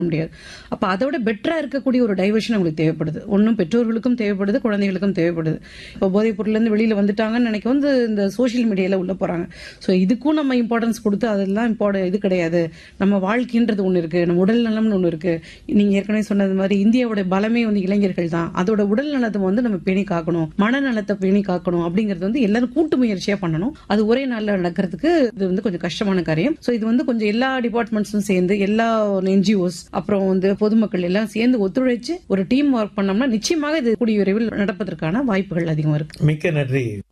முடியாது அப்ப அதை விட பெட்டரா இருக்கக்கூடிய ஒரு டைவர்ஷன் அவங்களுக்கு தேவைப்படுது ஒன்றும் பெற்றோர்களுக்கும் தேவைப்படுது குழந்தைகளுக்கும் தேவைப்படுது இப்போ போதைப் பொருள்ல இருந்து வெளியில வந்துட்டாங்கன்னு நினைக்க வந்து இந்த சோஷியல் மீடியால உள்ள போறாங்க ஸோ இதுக்கும் நம்ம இம்பார்ட்டன்ஸ் கொடுத்து அதெல்லாம் இம்பார்ட் இது கிடையாது நம்ம வாழ்க்கைன்றது ஒன்று இருக்கு நம்ம உடல் நலம்னு ஒன்று இருக்கு நீங்க ஏற்கனவே சொன்னது மாதிரி இந்தியாவோட பலமே வந்து இளைஞர்கள் தான் அதோட உடல் நலத்தை வந்து நம்ம பேணி காக்கணும் மனநலத்தை பேணி காக்கணும் அப்படிங்கிறது வந்து எல்லாரும் கூட்டு முயற்சியா பண்ணணும் அது ஒரே நாள்ல நடக்கிறதுக்கு இது வந்து கொஞ்சம் கஷ்டமான காரியம் ஸோ இது வந்து கொஞ்சம் எல்லா டிபார்ட்மெண்ட்ஸும் சேர்ந்து எல்லா என்ஜிஓஸ் அப்புறம் வந்து பொதுமக்கள் எல்லாம் சேர்ந்து ஒத்துழைச்சு ஒரு டீம் ஒர்க் பண்ணோம்னா நிச்சயமாக இது கூடிய விரைவில் நடப்பதற்கான வாய்ப்புகள் அதிகம் இருக்கு மிக்க நன்றி